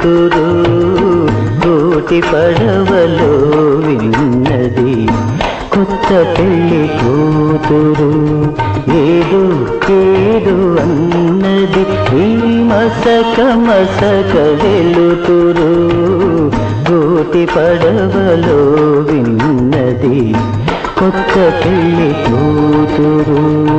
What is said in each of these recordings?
కూతురు కోటి పడవలో విన్నది కొత్త పెళ్లి కూతురు ఏదో ఏదో అన్నది ఈ మసక మసక వెలుతురు కోటి పడవలో విన్నది కొత్త పెళ్లి కూతురు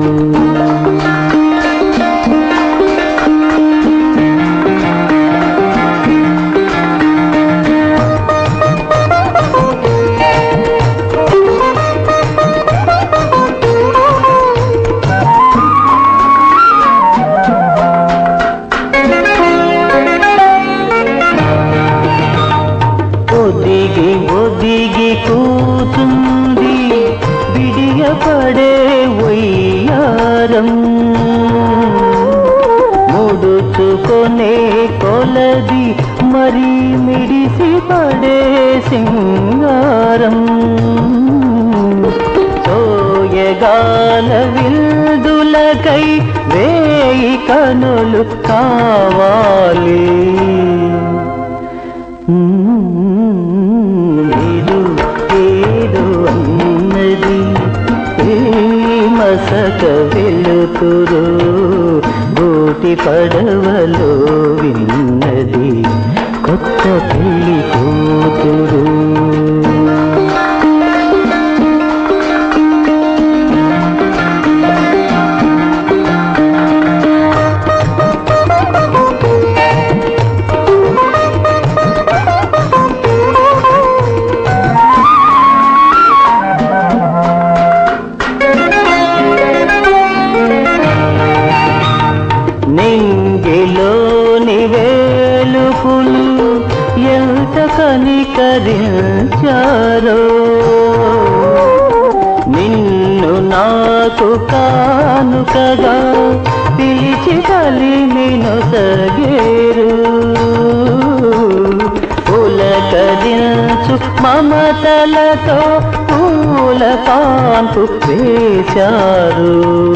ఒదిగి ఒదిగి కూతుంది విడియపడే వయ్యారం ముడుచుకొనే కొలది మరి మిడిసి పడే సింగారం సోయగాల విల్దులకై వేయి కనులు కావాలి ఏదో ఏదో అన్నది ఏ మసక వెలుతురు బోటి పడవలో విన్నది కొత్త పెళ్లి కూతురు నింగిలోని వేలుపులు ఎంత కనికరించారో నిన్ను నాకు కానుకగా పిలిచి కలిమిను సగేరు పులకరించు మమతలతో పూల కాంపు వేశారు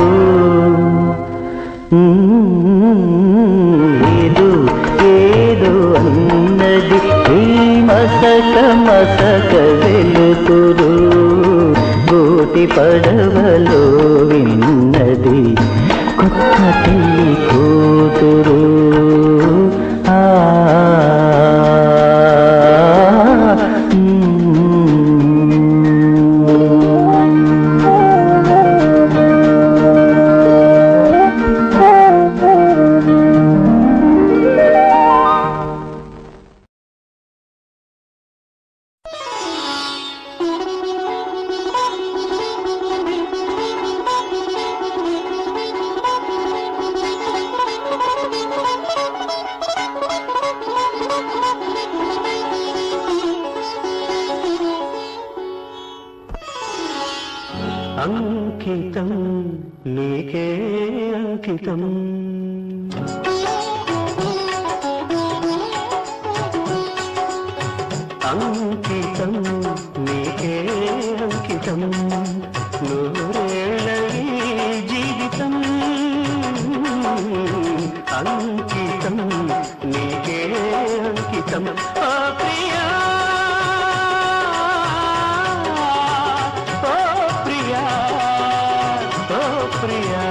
ఏదో ఏదో అన్నది ఈ మసక మసక వెలుతురు కోటి పడవలో విన్నది కొత్త పెళ్లి కూతురు ఆ అంకితం నీకే అంకితం అంకితం నీకే అంకితం నూరేళ్ళ ఈ జీవితం అంకితం నీకే అంకితం ఆ ప్రియా ఓ ప్రియా ఓ ప్రియా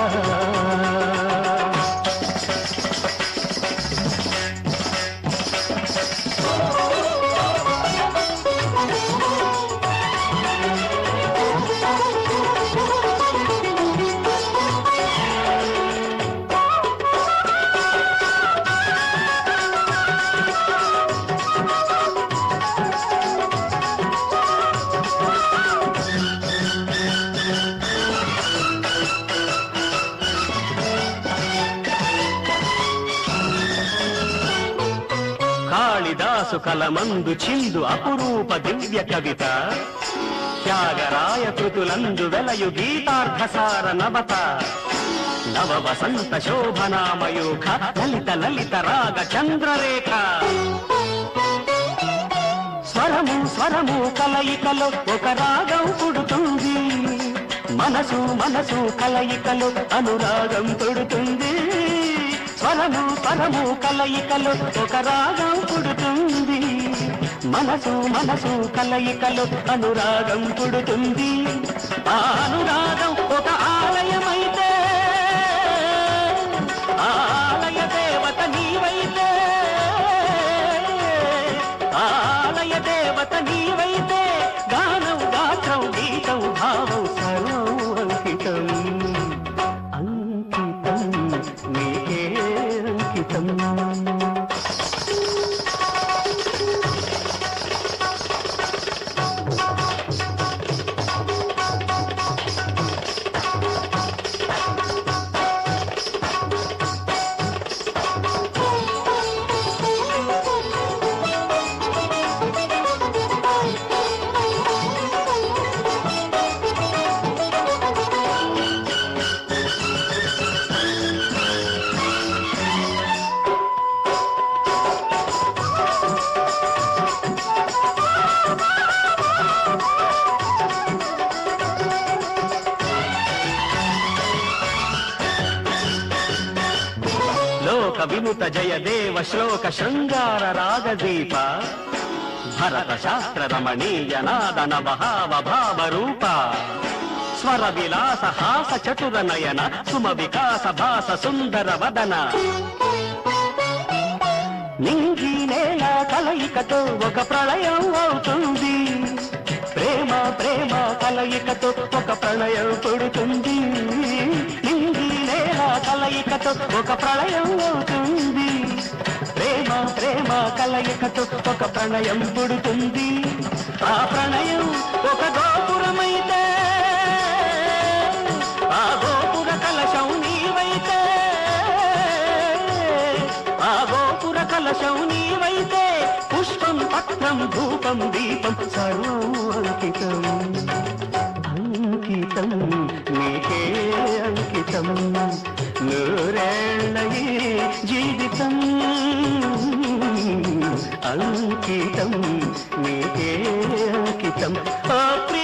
కాళిదాసు కలమందు చిందు అపురూప దివ్య కవిత త్యాగరాయ కృతులందు వెలయు గీతార్థసార నవత నవ వసంత శోభనామయూఖ లలిత లలిత రాగ చంద్రరేఖ స్వరము స్వరము కలయికలో ఒక రాగం పుడుతుంది మనసు మనసు కలయికలో అనురాగం తొడుతుంది స్వరము స్వరము కలయికలు ఒక రాగం పుడుతుంది మనసు మనసు కలయికలు అనురాగం పుడుతుంది ఆ అనురాగం ఒక ఆలయమైతే ఆ ఆలయ దేవత నీవైతే ఆ ఆలయ దేవత నీవైతే గానం గాత్రం గీతం భావం సర్వం అంకితం అంకితం నీకే అంకితం లోక వినుత జయ దేవ శ్లోక శృంగార రాగదీప భరత శాస్త్ర రమణీయ నాదన భావ భావ రూప స్వర విలాస హాస చతుర నయన సుమ వికాస భాస సుందర వదన నింగి నేల కలయికతో ఒక ప్రళయం అవుతుంది ప్రేమ ప్రేమ కలయికతో ఒక ప్రళయం పుడుతుంది నింగి నేల కలయికతో ఒక ప్రళయం అవుతుంది ప్రేమ ప్రేమ కలయికతో ఒక ప్రణయం పుడుతుంది ఆ ప్రణయం ఒక గోపురమైతే ఆ గోపుర కలశం నీవైతే ఆ గోపుర కలశం నీవైతే పుష్పం పత్రం ధూపం దీపం సర్వం అంకితం అంకితం నీకే అంకితం నూరేళ్ళ ఈ జీవితం అంకితం నీకే అంకితం ఆ ప్రియ